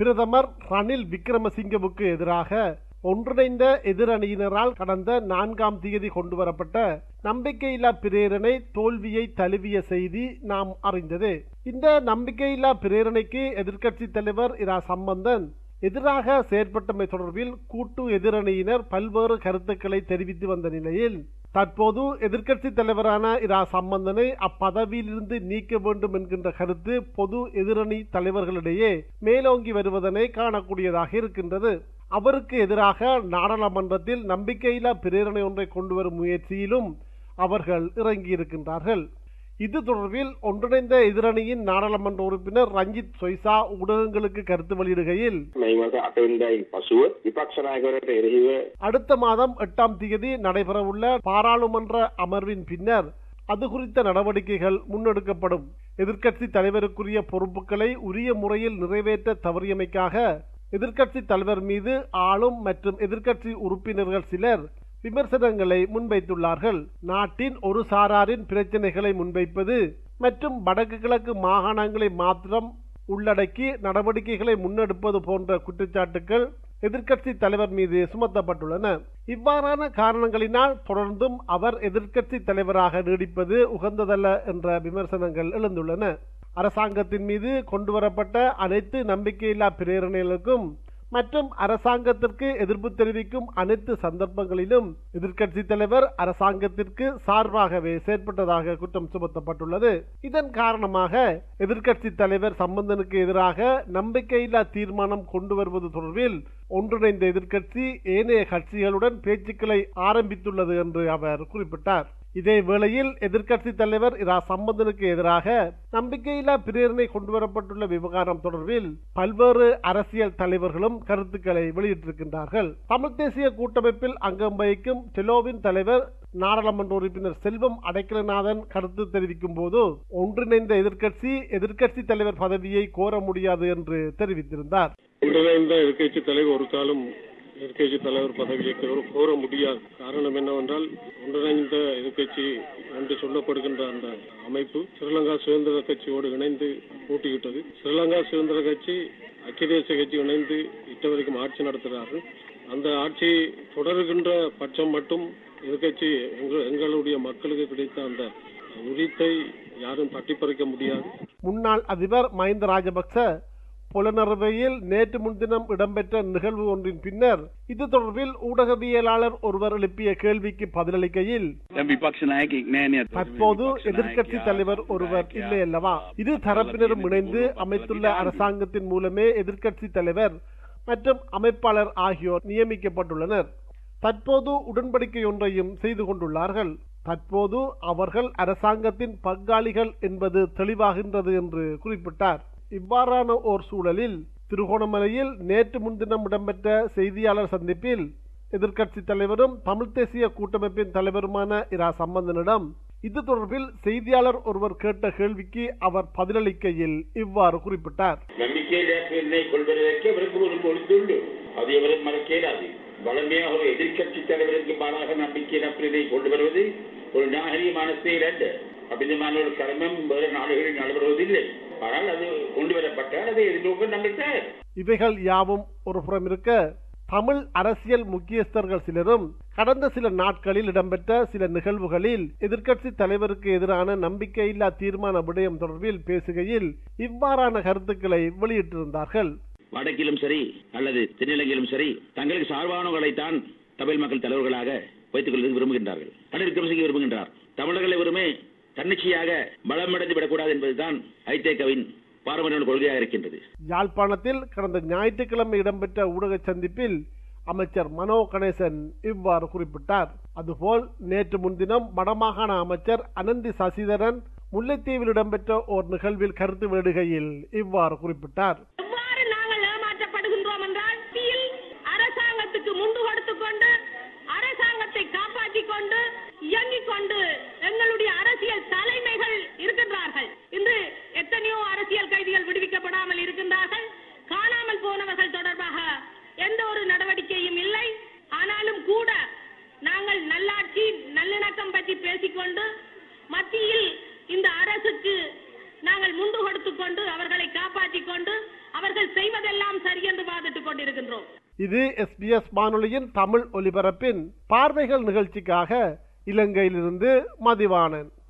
பிரதமர் ரணில் விக்ரமசிங்கவுக்கு எதிராக ஒன்றிணைந்த எதிரணியினரால் கடந்த நான்காம் தேதி கொண்டுவரப்பட்ட நம்பிக்கையில்லா பிரேரணை தோல்வியை தழுவிய செய்தி நாம் அறிந்தது இந்த நம்பிக்கையில்லா பிரேரணைக்கு எதிர்க்கட்சி தலைவர் இரா சம்பந்தன் எதிராக செயற்பட்டமை தொடர்பில் கூட்டு எதிரணியினர் பல்வேறு கருத்துக்களை தெரிவித்து வந்த நிலையில் தற்போது எதிர்க்கட்சி தலைவரான இரா சம்பந்தனை அப்பதவியிலிருந்து நீக்க வேண்டும் என்கின்ற கருத்து பொது எதிரணி தலைவர்களிடையே மேலோங்கி வருவதனை காணக்கூடியதாக இருக்கின்றது அவருக்கு எதிராக நாடாளுமன்றத்தில் நம்பிக்கையில்லா பிரேரணை ஒன்றை கொண்டு வரும் முயற்சியிலும் அவர்கள் இறங்கியிருக்கின்றார்கள் இது தொடர்பில் ஒன்றிணைந்த எதிரணியின் நாடாளுமன்ற உறுப்பினர் ரஞ்சித் சொய்சா ஊடகங்களுக்கு கருத்து வெளியிடுகையில் මේ මත අටවෙනිදායින් පසුව විපක්ෂ நாயකවරට එරෙහිව அடுத்த மாதம் எட்டாம் தேதி நடைபெறவுள்ள பாராளுமன்ற அமர்வின் பின்னர் அது குறித்த நடவடிக்கைகள் முன்னெடுக்கப்படும் எதிர்க்கட்சி தலைவருக்குரிய பொறுப்புகளை உரிய முறையில் நிறைவேற்ற தவறியமைக்காக எதிர்க்கட்சி தலைவர் மீது ஆளும் மற்றும் எதிர்க்கட்சி உறுப்பினர்கள் சிலர் விமர்சனங்களை முன்வைத்துள்ளார்கள் நாட்டின் ஒரு சாராரின் பிரச்சனைகளை முன்வைப்பது மற்றும் வடக்கு கிழக்கு மாகாணங்களை மாத்திரம் உள்ளடக்கி நடவடிக்கைகளை முன்னெடுப்பது போன்ற குற்றச்சாட்டுகள் எதிர்க்கட்சி தலைவர் மீது சுமத்தப்பட்டுள்ளன இவ்வாறான காரணங்களினால் தொடர்ந்தும் அவர் எதிர்க்கட்சி தலைவராக நீடிப்பது உகந்ததல்ல என்ற விமர்சனங்கள் எழுந்துள்ளன அரசாங்கத்தின் மீது கொண்டுவரப்பட்ட அனைத்து நம்பிக்கையில்லா பிரேரணைகளுக்கும் மற்றும் அரசாங்கத்திற்கு எதிர்ப்பு தெரிவிக்கும் அனைத்து சந்தர்ப்பங்களிலும் எதிர்க்கட்சி தலைவர் அரசாங்கத்திற்கு சார்பாகவே செயற்பட்டதாக குற்றம் சுமத்தப்பட்டுள்ளது இதன் காரணமாக எதிர்க்கட்சி தலைவர் சம்பந்தனுக்கு எதிராக நம்பிக்கையில்லா தீர்மானம் கொண்டு வருவது தொடர்பில் ஒன்றிணைந்த எதிர்க்கட்சி ஏனைய கட்சிகளுடன் பேச்சுக்களை ஆரம்பித்துள்ளது என்று அவர் குறிப்பிட்டார் இதே வேளையில் எதிர்க்கட்சி தலைவர் இரா சம்பந்தனுக்கு எதிராக நம்பிக்கையில்லா பிரேரணை கொண்டுவரப்பட்டுள்ள விவகாரம் தொடர்பில் பல்வேறு அரசியல் தலைவர்களும் கருத்துக்களை வெளியிட்டிருக்கின்றார்கள் தமிழ் தேசிய கூட்டமைப்பில் அங்கம் வகிக்கும் டெலோவின் தலைவர் நாடாளுமன்ற உறுப்பினர் செல்வம் அடைக்கலநாதன் கருத்து தெரிவிக்கும் போது ஒன்றிணைந்த எதிர்க்கட்சி எதிர்க்கட்சி தலைவர் பதவியை கோர முடியாது என்று தெரிவித்திருந்தார் ஒன்றிணைந்த எதிர்க்கட்சி தலைவர் ஒரு காலம் எதிர்க்கட்சி தலைவர் பதவியை கோர- கோர முடியாது காரணம் என்னவென்றால் ஒன்றிணைந்த எதிர்க்கட்சி என்று சொல்லப்படுகின்ற அந்த அமைப்பு ஸ்ரீலங்கா சுதந்திர கட்சியோடு இணைந்து போட்டியிட்டது ஸ்ரீலங்கா சுதந்திர கட்சி ஐக்கிய தேசிய கட்சி இணைந்து இட்டவரைக்கும் ஆட்சி நடத்துகிறார்கள் அந்த ஆட்சி தொடருகின்ற பட்சம் மட்டும் எதிர்க்கட்சி எங்க- எங்களுடைய மக்களுக்கு கிடைத்த அந்த உரித்தை யாரும் தட்டிப்பறிக்க முடியாது முன்னாள் அதிபர் மஹிந்த ராஜபக்ச புலனறுவையில் நேற்று முன்தினம் இடம்பெற்ற நிகழ்வு ஒன்றின் பின்னர் இது தொடர்பில் ஊடகவியலாளர் ஒருவர் எழுப்பிய கேள்விக்கு பதிலளிக்கையில் දැන් විපක්ෂ නායකයෙක් නෑනේ අද. தற்போது எதிர்க்கட்சி தலைவர் ஒருவர் இல்லை அல்லவா இரு தரப்பினரும் இணைந்து அமைத்துள்ள அரசாங்கத்தின் மூலமே எதிர்க்கட்சி தலைவர் மற்றும் அமைப்பாளர் ஆகியோர் நியமிக்கப்பட்டுள்ளனர் தற்போது உடன்படிக்கை ஒன்றையும் செய்து கொண்டுள்ளார்கள் தற்போது அவர்கள் அரசாங்கத்தின் பங்காளிகள் என்பது தெளிவாகின்றது என்று குறிப்பிட்டார் இவ்வாறான ஓர் சூழலில் திருகோணமலையில் நேற்று முன்தினம் இடம்பெற்ற செய்தியாளர் சந்திப்பில் எதிர்க்கட்சி தலைவரும் தமிழ் தேசிய கூட்டமைப்பின் தலைவருமான இரா சம்பந்தனிடம் இது தொடர்பில் செய்தியாளர் ஒருவர் கேட்ட கேள்விக்கு அவர் பதிலளிக்கையில் இவ்வாறு குறிப்பிட்டார் நம்பிக்கையிலே கொள்வதற்கு அவருக்கு ஒரு பொழுதுண்டு அதை அவரும் மறக்க இயலாது வளமையாக ஒரு எதிர்க்கட்சி தலைவருக்கு மாறாக நம்பிக்கையிலப்பினை கொண்டு வருவது ஒரு நாகரிகமான செயல் அல்ல அபிதமான ஒரு கர்மம் வேறு நாடுகளில் நடைபெறுவதில்லை ஆனால் அது கொண்டு வரப்பட்டால் அதை எதிர்நோக்க நம்பிக்கை இவைகள் யாவும் ஒரு புறம் இருக்க தமிழ் அரசியல் முக்கியஸ்தர்கள் சிலரும் கடந்த சில நாட்களில் இடம்பெற்ற சில நிகழ்வுகளில் எதிர்க்கட்சி தலைவருக்கு எதிரான நம்பிக்கையில்லா தீர்மான விடயம் தொடர்பில் பேசுகையில் இவ்வாறான கருத்துக்களை வெளியிட்டிருந்தார்கள் வடக்கிலும் சரி அல்லது தென்னிலங்கையிலும் சரி தங்களுக்கு சார்பானவர்களைத்தான் தமிழ் மக்கள் தலைவர்களாக வைத்துக் கொள்வதற்கு விரும்புகின்றார்கள் ரணில் விக்ரமசிங்க விரும்புகின்றார் தமிழர்களை வெறுமே தன்னிச்சையாக பலமடைந்து விடக்கூடாது என்பதுதான் ஐதேகவின் பாரம்பரிய கொள்கையாக இருக்கின்றது யாழ்ப்பாணத்தில் கடந்த ஞாயிற்றுக்கிழமை இடம்பெற்ற ஊடக சந்திப்பில் அமைச்சர் மனோ கணேசன் இவ்வாறு குறிப்பிட்டார் அதுபோல் நேற்று முன்தினம் வடமாகாண அமைச்சர் அனந்தி சசிதரன் முல்லைத்தீவில் இடம்பெற்ற ஓர் நிகழ்வில் கருத்து வெளியிடுகையில் இவ்வாறு குறிப்பிட்டார் எவ்வாறு நாங்கள் ஏமாற்றப்படுகின்றோம் என்றால் மத்தியில் அரசாங்கத்துக்கு முண்டு கொடுத்துக் கொண்டு அரசாங்கத்தை காப்பாற்றிக் கொண்டு இயங்கிக் கொண்டு எங்களுடைய அரசியல் தலைமைகள் இருக்கின்றார்கள் இன்று எத்தனையோ அரசியல் கைதிகள் விடுவிக்கப்படாமல் இருக்கின்றார்கள் காணாமல் போனவர்கள் தொடர்பாக எந்த ஒரு நடவடிக்கையும் இல்லை ஆனாலும் கூட நாங்கள் நல்லாட்சி நல்லிணக்கம் பற்றி பேசிக்கொண்டு மத்தியில் இந்த அரசுக்கு நாங்கள் முண்டு கொடுத்துக் கொண்டு அவர்களை காப்பாற்றிக் கொண்டு அவர்கள் செய்வதெல்லாம் எல்லாம் சரி என்று வாதிட்டுக் கொண்டிருக்கின்றோம் இது எஸ்பிஎஸ் வானொலியின் தமிழ் ஒலிபரப்பின் பார்வைகள் நிகழ்ச்சிக்காக இலங்கையிலிருந்து மதிவாணன்